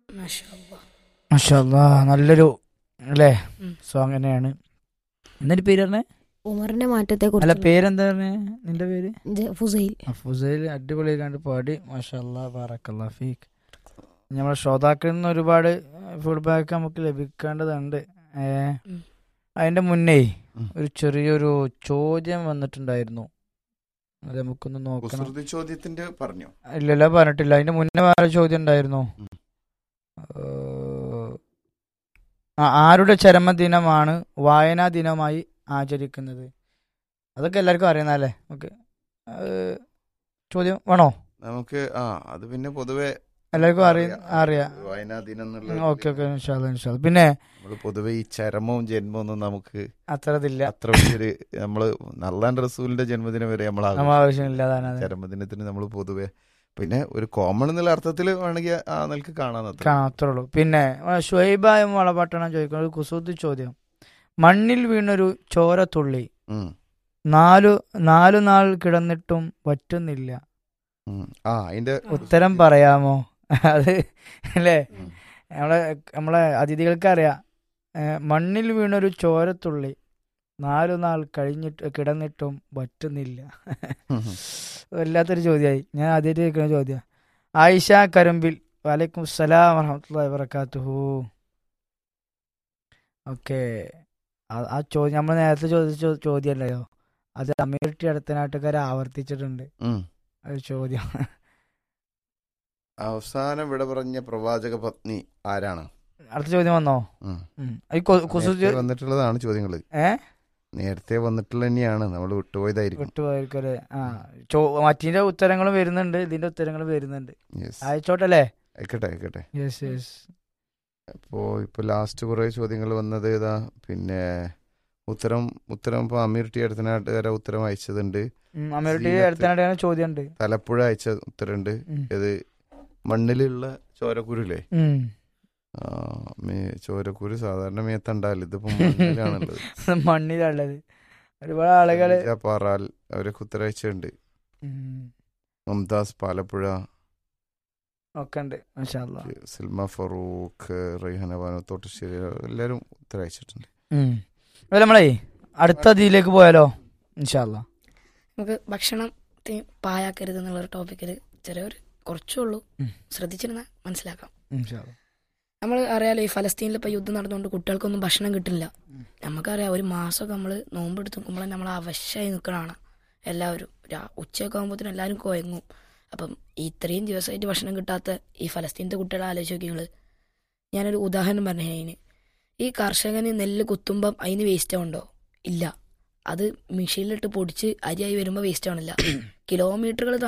മാഷാ അല്ലാ. മഷാല്ലാ നല്ലൊരു അല്ലേ ഉം. സോങ് തന്നെയാണ് എന്നിട്ട് പേര് പറഞ്ഞേ ഉമറിന്റെ മാറ്റത്തെ അല്ല കുറിച്ച് പേരെന്താ പറഞ്ഞേ നിന്റെ പേര് ഫുസൈൽ ഫുസൈൽ അടിപൊളി കണ്ട് പാടി മാഷാല്ലാ ബാറക്കല്ലാ ഫീക്ക് നമ്മളെ ശ്രോതാക്കളിൽ നിന്ന് ഒരുപാട് ഫീഡ്ബാക്ക് നമുക്ക് ലഭിക്കേണ്ടതുണ്ട് ഏ ഉം. അതിന്റെ മുന്നേ ഉം. ഒരു ചെറിയൊരു ചോദ്യം വന്നിട്ടുണ്ടായിരുന്നു അത് നമുക്കൊന്ന് നോക്കണം കുസൃതി ചോദ്യത്തിന്റെ പറഞ്ഞോ ഇല്ലല്ലോ പറഞ്ഞിട്ടില്ല അതിന്റെ മുന്നേ വേറെ ചോദ്യം ഉണ്ടായിരുന്നു ഉം. ഏഹ്, ആ, ആരുടെ ചരമദിനമാണ് വായനാ ദിനമായി ആചരിക്കുന്നത് അതൊക്കെ എല്ലാവർക്കും അറിയുന്നല്ലേ ഓക്കെ ചോദ്യം വേണോ നമുക്ക് ആ അത് പിന്നെ പൊതുവെ എല്ലാവർക്കും അറിയ അറിയാം വായനാ ദിനം എന്നുള്ള ഓക്കെ ഓക്കെ ഇൻഷാല്ല ഇൻഷാല്ല പിന്നെ നമ്മള് പൊതുവെ ഈ ചരമവും ജന്മവും ഒന്നും നമുക്ക് അത്ര ഇതില്ല അത്ര വലിയൊരു നമ്മള് നല്ലാൻ റസൂലിന്റെ ജന്മദിനം വരെ നമ്മൾ നമ്മൾ ആവശ്യമില്ല അതാണ് അത്. ചരമദിനത്തിന് നമ്മൾ പൊതുവെ പിന്നെ ഒരു കോമൺ എന്നുള്ള അർത്ഥത്തിൽ വേണമെങ്കിൽ ആ നിലക്ക് കാണാൻ അത്ര കാണാം അത്രേ ഉള്ളൂ പിന്നെ ഷുഹൈബായ വളപട്ടണം ചോദിക്കുന്നത് ഒരു കുസൃതി ചോദ്യം മണ്ണിൽ വീണൊരു ചോരത്തുള്ളി ഉം, നാലു നാലു നാൾ കിടന്നിട്ടും പറ്റുന്നില്ല ഉം. ആ അതിന്റെ ഉത്തരം പറയാമോ അത് അല്ലേ ഉം. നമ്മളെ നമ്മളെ അതിഥികൾക്ക് അറിയാം ഏ, മണ്ണിൽ വീണൊരു ചോരത്തുള്ളി നാലു നാൾ കഴിഞ്ഞിട്ട് കിടന്നിട്ടും പറ്റുന്നില്ല ഉം. വല്ലാത്തൊരു ചോദ്യമായി ഞാൻ ആദ്യമായിട്ട് കേൾക്കുന്ന ചോദ്യം ആയിഷ കരുമ്പിൽ വലൈക്കും സലാം വറഹമത്തുള്ളാഹി വബറകാതുഹു ഓക്കെ ആ ചോദ്യം നമ്മൾ നേരത്തെ ചോദിച്ച ചോ- ചോദ്യം അല്ലയോ അത് അമീർട്ടി അടുത്ത നാട്ടുകാർ ആവർത്തിച്ചിട്ടുണ്ട് ഉം. ഒരു ചോദ്യം അവസാനം വിട പറഞ്ഞ പ്രവാചക പത്നി ആരാണ് അടുത്ത ചോദ്യം വന്നോ ഉം. ഉം. ഈ കൊ- കുസൃതി നേരത്തെ വന്നിട്ടുള്ളതാണ് ചോദ്യങ്ങള് ഏ നേരത്തെ വന്നിട്ടുള്ള തന്നെയാണ് നമ്മൾ വിട്ടുപോയതായിരിക്കും വിട്ടുപോയിരിക്കല്ലേ ആ ചോ മറ്റിന്റെ ഉത്തരങ്ങളും വരുന്നുണ്ട് ഇതിന്റെ ഉത്തരങ്ങളും വരുന്നുണ്ട് Yes. അയച്ചോട്ടല്ലേ ആയിക്കോട്ടെ ആയിക്കോട്ടെ യെസ് യെസ് അപ്പോൾ ഇപ്പോൾ ലാസ്റ്റ് കുറേ ചോദ്യങ്ങൾ വന്നത് ഏതാ പിന്നെ ഉത്തരം ഉത്തരം ഇപ്പോൾ അമീർ ടി അടുത്തനാട്ടുകാരെ ഉത്തരം അയച്ചതുണ്ട് അമീർട്ടി സീനത്ത്. അടുത്ത നാട്ടുകാരൻ ചോദ്യം ഉണ്ട് തലപ്പുഴ അയച്ച ഉത്തരമുണ്ട് ഉം. ഇത് മണ്ണിലുള്ള ചോരക്കുരുല്ലേ ഉം. ആ, മേ- ചോരക്കുരു സാധാരണ മേത്തുണ്ടാവില്ല ഇതിപ്പോ മണ്ണിലാണുള്ളത് മണ്ണിലുള്ളത് ഒരുപാട് ആളുകള് ഷാജ പാറാൽ അവരൊക്കെ ഉത്തരം അയച്ചിട്ടുണ്ട് ഉം. മുംതാസ് പാലപ്പുഴ ഒക്കെ ഉണ്ട് മാഷാ അല്ലാ. സിൽമ ഫറൂഖ് റൈഹന ബാനു തോട്ടശ്ശേരി എല്ലാവരും ഉത്തരം അയച്ചിട്ടുണ്ട് ഉം. അപ്പൊ നമ്മളേ അടുത്ത ഇതിലേക്ക് പോയാലോ ഇൻഷാല്ല നമുക്ക് ഭക്ഷണത്തെ പായാക്കരുത് എന്നുള്ള ഒരു ടോപ്പിക്കിൽ ചെറിയൊരു കുറച്ചേ ഉള്ളൂ ഉം. ശ്രദ്ധിച്ചിരുന്ന മനസ്സിലാക്കാം ഇൻഷാല്ല നമ്മൾ അറിയാലോ ഈ ഫലസ്തീനിൽ ഇപ്പോൾ യുദ്ധം നടന്നുകൊണ്ട് കുട്ടികൾക്കൊന്നും ഭക്ഷണം കിട്ടില്ല ഉം. നമുക്കറിയാം ഒരു മാസമൊക്കെ നമ്മൾ നോമ്പെടുത്ത് നിൽക്കുമ്പോൾ നമ്മൾ അവശമായി നിൽക്കണതാണ് എല്ലാവരും രാ ഉച്ചയൊക്കെ ആകുമ്പോഴത്തേനും എല്ലാവരും കുഴങ്ങും അപ്പം ഈ ഇത്രയും ദിവസമായിട്ട് ഭക്ഷണം കിട്ടാത്ത ഈ ഫലസ്തീനത്തെ കുട്ടികളെ ആലോചിച്ച് നോക്കി നിങ്ങൾ ഞാനൊരു ഉദാഹരണം പറഞ്ഞു അതിന് ഈ കർഷകന് നെല്ല് കുത്തുമ്പം അതിന് വേസ്റ്റ് ഉണ്ടോ ഇല്ല അത് മെഷീനിലിട്ട് പൊടിച്ച് അരിയായി വരുമ്പോൾ വേസ്റ്റ് ആവണില്ല കിലോമീറ്ററുകൾ